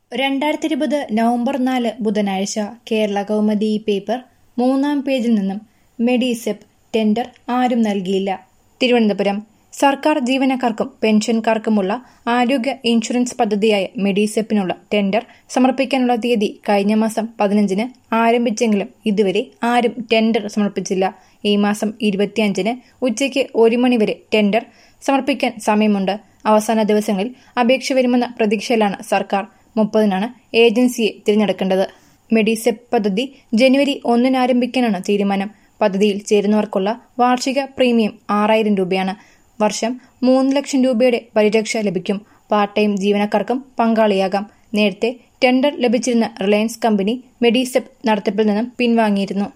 രണ്ടായിരത്തി ഇരുപത് നവംബർ നാല് ബുധനാഴ്ച കേരള കൗമുദി പേപ്പർ മൂന്നാം പേജിൽ നിന്നും മെഡിസെപ്പ് ടെൻഡർ ആരും നൽകിയില്ല തിരുവനന്തപുരം സർക്കാർ ജീവനക്കാർക്കും പെൻഷൻകാർക്കുമുള്ള ആരോഗ്യ ഇൻഷുറൻസ് പദ്ധതിയായ മെഡിസെപ്പിനുള്ള ടെൻഡർ സമർപ്പിക്കാനുള്ള തീയതി കഴിഞ്ഞ മാസം പതിനഞ്ചിന് ആരംഭിച്ചെങ്കിലും ഇതുവരെ ആരും ടെൻഡർ സമർപ്പിച്ചില്ല ഈ മാസം ഇരുപത്തിയഞ്ചിന് ഉച്ചയ്ക്ക് ഒരു മണിവരെ ടെൻഡർ സമർപ്പിക്കാൻ സമയമുണ്ട് അവസാന ദിവസങ്ങളിൽ അപേക്ഷ വരുമെന്ന പ്രതീക്ഷയിലാണ് സർക്കാർ മുപ്പതിനാണ് ഏജൻസിയെ തിരഞ്ഞെടുക്കേണ്ടത് മെഡിസെപ്പ് പദ്ധതി ജനുവരി ഒന്നിന് ആരംഭിക്കാനാണ് തീരുമാനം പദ്ധതിയിൽ ചേരുന്നവർക്കുള്ള വാർഷിക പ്രീമിയം ആറായിരം രൂപയാണ് വർഷം മൂന്ന് ലക്ഷം രൂപയുടെ പരിരക്ഷ ലഭിക്കും പാർട്ട് ടൈം ജീവനക്കാർക്കും പങ്കാളിയാകാം നേരത്തെ ടെൻഡർ ലഭിച്ചിരുന്ന റിലയൻസ് കമ്പനി മെഡിസെപ്പ് നടത്തിപ്പിൽ നിന്നും പിൻവാങ്ങിയിരുന്നു